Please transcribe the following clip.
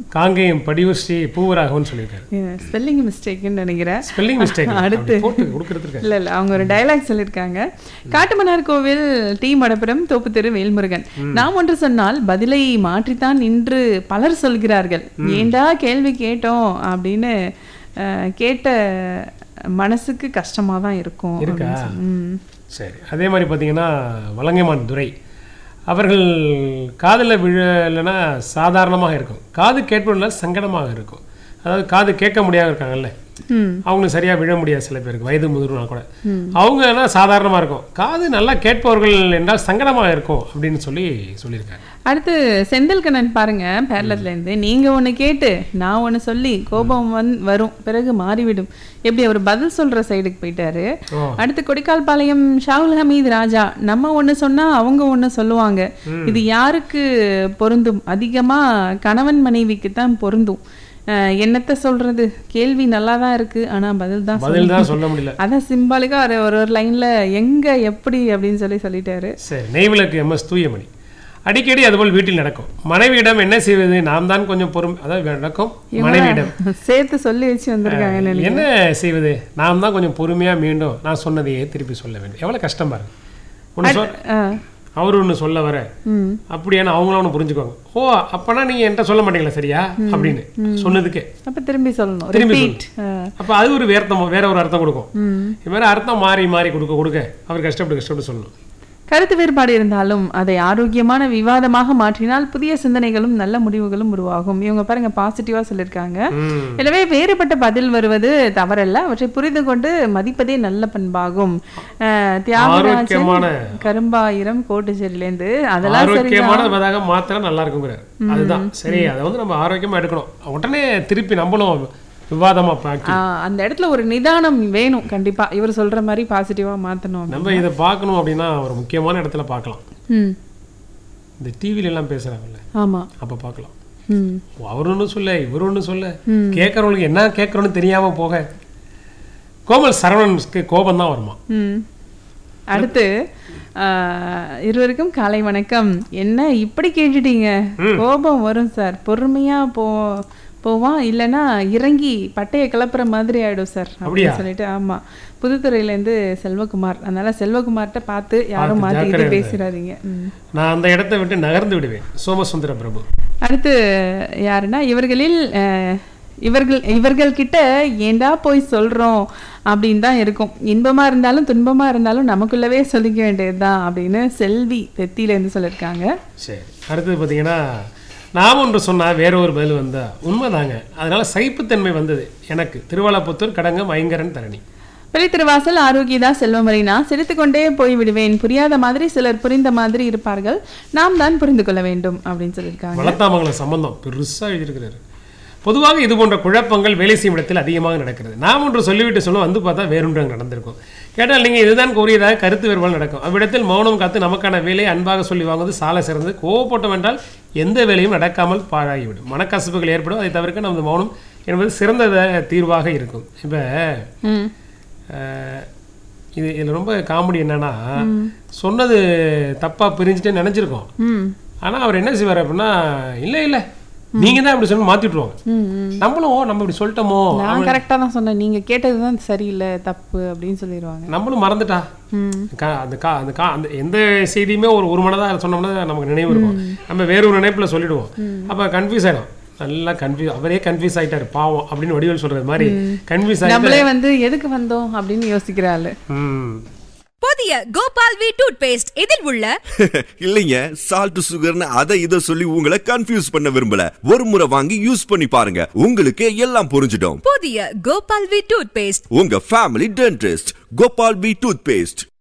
காங்கேயம் படிவு ஸ்ரீ பூவராகவன் சொல்லியிருக்காரு ஸ்பெல்லிங் மிஸ்டேக்குன்னு நினைக்கிறேன் ஸ்பெல்லிங் மிஸ்டேக் அடுத்து. போட்டு கொடுக்கறதுக்கு இல்ல இல்ல அவங்க ஒரு டயலாக் சொல்லியிருக்காங்க காட்டுமன்னார் கோவில் டி மடப்புரம் தோப்பு தெரு வேல்முருகன் நாம் ஒன்று சொன்னால் பதிலை மாற்றித்தான் இன்று பலர் சொல்கிறார்கள் ஏண்டா கேள்வி கேட்டோம் அப்படின்னு அஹ், கேட்ட மனசுக்கு கஷ்டமா தான் இருக்கும் இருக்கா? அப்படின்னு சொல்லி. ம். சரி அதே மாதிரி பார்த்தீங்கன்னா வலங்கைமான் துரை அவர்கள் காதில் விழலைன்னா சாதாரணமாக இருக்கும் காது கேட்பதில் சங்கடமாக இருக்கும் அதாவது காது கேட்க முடியாம இருக்காங்கல்ல ம். அவங்களுக்கு சரியா விழ முடியாது சில பேருக்கு வயது முதிர்னா கூட அவங்க என்ன சாதாரணமாக இருக்கும் காது நல்லா கேட்பவர்கள் என்றால் சங்கடமாக இருக்கும் அப்படின்னு சொல்லி சொல்லியிருக்காங்க அடுத்து செந்தில் கண்ணன் பாருங்க பேரளத்துல இருந்து நீங்க ஒண்ணு கேட்டு நான் ஒண்ணு சொல்லி கோபம் வந் வரும் பிறகு மாறிவிடும் எப்படி அவர் பதில் சொல்ற சைடுக்கு போயிட்டாரு ஓ. அடுத்து கொடிக்கால்பாளையம் ஷாகுல் ஹமீத் ராஜா நம்ம ஒண்ணு சொன்னா அவங்க ஒண்ணு சொல்லுவாங்க இது யாருக்கு பொருந்தும் அதிகமா கணவன் மனைவிக்கு தான் பொருந்தும் அஹ் என்னத்த சொல்றது கேள்வி நல்லா தான் இருக்கு ஆனா பதில் தான் பதில் தான் சொல்ல முடியல அதான் சிம்பாலிக்கா ஒரு ஒரு ஒரு லைன்ல எங்க எப்படி அப்படின்னு சொல்லி சொல்லிட்டாரு சரி நெய்விளக்கு எம்எஸ் தூயமணி அடிக்கடி அதுபோல் வீட்டில் நடக்கும் மனைவியிடம் என்ன செய்வது நாம் தான் கொஞ்சம் பொறுமை அதாவது நடக்கும் மனைவியிடம் சேர்த்து சொல்லி வச்சு வந்திருக்காங்க நினைக்கிறேன். என்ன செய்வது நாம் தான் கொஞ்சம் பொறுமையா மீண்டும் நான் சொன்னதையே திருப்பி சொல்ல வேண்டும் எவ்வளவு கஷ்டம் பாருங்க ஒன்று சொல் ஆ. அவர் ஒன்று சொல்ல வர ம் அப்படியான அவங்களும் ஒன்று புரிஞ்சுக்குவாங்க ஓ அப்பனா நீங்க என்கிட்ட சொல்ல மாட்டீங்களா சரியா அப்படின்னு சொன்னதுக்கு அப்ப திரும்பி சொல்லணும் திரும்பி ரிப்பீட் அப்ப அது ஒரு வேர்த்தம் வேற ஒரு அர்த்தம் கொடுக்கும் ம் இது மாதிரி அர்த்தம் மாறி மாறி கொடுக்க கொடுக்க அவர் கஷ்டப்பட்டு கஷ்டப்பட்டு சொல்லணும் கருத்து வேறுபாடு இருந்தாலும் அதை ஆரோக்கியமான விவாதமாக மாற்றினால் புதிய சிந்தனைகளும் நல்ல முடிவுகளும் உருவாகும் இவங்க பாருங்க பாசிட்டிவா சொல்லியிருக்காங்க ம் எனவே வேறுபட்ட பதில் வருவது தவறல்ல அவற்றை புரிந்து கொண்டு மதிப்பதே நல்ல பண்பாகும் அஹ், தியாகராஜன் ஆரோக்கியமான கரும்பாயிரம் கோட்டுச்சேரியிலேருந்து அதெல்லாம் சரி ஆரோக்கியமான பதாக மாத்திரம் நல்லா இருக்குங்கிறார் அதுதான் சரி அதை வந்து நம்ம ஆரோக்கியமா எடுக்கணும் உடனே திருப்பி நம்மளும் விவாதமா பாக்கி ஆஹ், அந்த இடத்துல ஒரு நிதானம் வேணும் கண்டிப்பா இவர் சொல்ற மாதிரி பாசிட்டிவா மாத்தணும் நம்ம இதை பார்க்கணும் அப்படின்னா ஒரு முக்கியமான இடத்துல பார்க்கலாம் ம் இந்த டிவில எல்லாம் பேசுறாங்கல்ல ஆமா அப்ப பார்க்கலாம் ம் அவர் ஒன்றும் சொல்ல இவர் ஒன்றும் சொல்ல கேட்கறவங்களுக்கு என்ன கேட்கறோன்னு தெரியாம போக கோமல் சரவணனுக்கு கோபம் தான் வருமா ம் அடுத்து ஆஹ், இருவருக்கும் காலை வணக்கம் என்ன இப்படி கேட்டுட்டீங்க கோபம் வரும் சார் பொறுமையா போ போவான் இல்லைன்னா இறங்கி பட்டைய கிளப்புற மாதிரி ஆயிடும் சார் அப்படியா? அப்படின்னு சொல்லிட்டு ஆமா புதுத்துறையில இருந்து செல்வகுமார் அதனால செல்வகுமார்ட்ட பார்த்து யாரும் பார்த்து மாத்திக்கிட்டு ஜாக்கிரதை. பேசிடாதீங்க ம். நான் அந்த இடத்தை விட்டு நகர்ந்து விடுவேன் சோமசுந்தர பிரபு அடுத்து யாருன்னா இவர்களில் அஹ், இவர்கள் இவர்கள் கிட்ட ஏண்டா போய் சொல்றோம் அப்படின்னு தான் இருக்கும் இன்பமா இருந்தாலும் துன்பமா இருந்தாலும் நமக்குள்ளவே சொல்லிக்க வேண்டியதுதான் அப்படின்னு செல்வி தெத்தியில இருந்து சொல்லியிருக்காங்க சரி அடுத்தது பார்த்தீங்கன்னா நாம் ஒன்று சொன்னால் வேற ஒரு பதில் வந்தா உண்மைதாங்க அதனால சகிப்புத்தன்மை வந்தது எனக்கு திருவாலப்புத்தூர் கடங்கம் ஐங்கரன் தரணி வெளித்திருவாசல் ஆரோக்கியதா செல்வமரினா சிரித்துக்கொண்டே போய் விடுவேன் புரியாத மாதிரி சிலர் புரிந்த மாதிரி இருப்பார்கள் நாம் தான் புரிந்து கொள்ள வேண்டும் அப்படின்னு சொல்லியிருக்காங்க வளர்த்தாமங்கலம் சம்பந்தம் பெருசா எழுதியிருக்கிறாரு பொதுவாக இது போன்ற குழப்பங்கள் வேலை செய்யும் இடத்தில் அதிகமாக நடக்கிறது நாம் ஒன்று சொல்லிவிட்டு சொல்ல வந்து பார்த்தா வேறொன்று அங்கே நடந்திருக்கும் கேட்டால் நீங்கள் இதுதான் கூறியதாக கருத்து வேறுபாடு நடக்கும் அவ்விடத்தில் மௌனம் காத்து நமக்கான வேலையை அன்பாக சொல்லி வாங்குவது சால சிறந்து கோவப்பட்டோம் என்றால் எந்த வேலையும் நடக்காமல் பாழாகிவிடும் மனக்கசப்புகள் ஏற்படும் அதை தவிர்க்க நமது மௌனம் என்பது சிறந்த த- தீர்வாக இருக்கும் இப்போ ம் இது இதில் ரொம்ப காமெடி என்னன்னா சொன்னது தப்பாக பிரிஞ்சுட்டு நினச்சிருக்கோம் ம் ஆனால் அவர் என்ன செய்வார் அப்படின்னா இல்லை இல்லை நீங்கள் தான் இப்படி சொல்லி மாற்றி விட்ருவாங்க ம் ம் நம்மளும் ஓ, நம்ம இப்படி சொல்லிட்டோமோ நான் கரெக்டா தான் சொன்னேன் நீங்க கேட்டதுதான் சரியில்லை தப்பு அப்படின்னு சொல்லிடுவாங்க நம்மளும் மறந்துட்டா ம் கா அந்த கா அந்த கா அந்த எந்த செய்தியுமே ஒரு ஒரு மனதாக சொன்னோம்னா நமக்கு நினைவு இருக்கும் நம்ம வேற ஒரு நினைப்பில் சொல்லிடுவோம் அப்போ கன்ஃபியூஸ் ஆகிடும் நல்லா கன்ஃபியூஸ் அவரே கன்ஃபியூஸ் ஆயிட்டாரு பாவம் அப்படின்னு வடிவேல் சொல்றது மாதிரி கன்ஃபியூஸ் ஆகிட்டு நம்மளே வந்து எதுக்கு வந்தோம் அப்படின்னு யோசிக்கிறாள் ம் புதிய கோபால் வி டூத் பேஸ்ட் இதில் உள்ள இல்லைங்க சால்ட் சுகர்னு அதை இதை சொல்லி உங்களை கன்ஃபியூஸ் பண்ண விரும்பல ஒரு முறை வாங்கி யூஸ் பண்ணி பாருங்க உங்களுக்கு எல்லாம் புரிஞ்சிடும் புதிய கோபால் வி டூத் பேஸ்ட் உங்க family dentist Gopal B tooth paste